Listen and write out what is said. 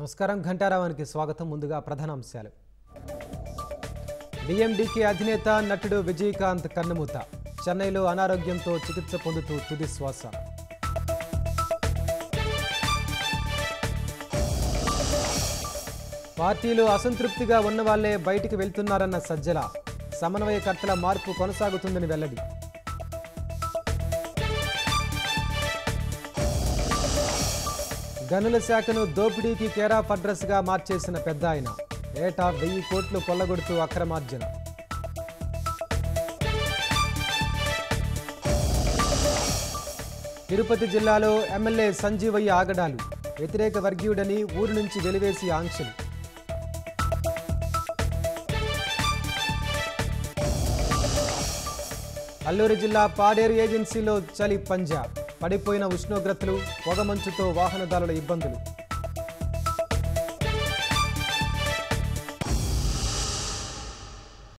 నమస్కారం ఘంటారావానికి స్వాగతం ముందుగా ప్రధానాంశాలు డిఎండికే అధినేత నటుడు విజయకాంత్ కన్నుమూత చెన్నైలో అనారోగ్యంతో చికిత్స పొందుతూ తుది శ్వాస పార్టీలో అసంతృప్తిగా ఉన్న వాళ్లే బయటికి వెళ్తున్నారన్న సజ్జల సమన్వయకర్తల మార్పు కొనసాగుతుందని వెల్లడి గనుల శాఖను దోపిడీకి కేరాఫ్ అడ్రస్గా మార్చేసిన పెద్ద ఆయన ఏటా వెయ్యి కోట్లు కొల్లగొడుతూ అక్రమార్జన తిరుపతి జిల్లాలో ఎమ్మెల్యే సంజీవయ్య ఆగడాలు వ్యతిరేక వర్గీయుడని ఊరు నుంచి వెలివేసి ఆంక్షలు అల్లూరు జిల్లా పాడేరు ఏజెన్సీలో చలి పంజా పడిపోయిన ఉష్ణోగ్రతలు పొగమంచుతో వాహనదారుల ఇబ్బందులు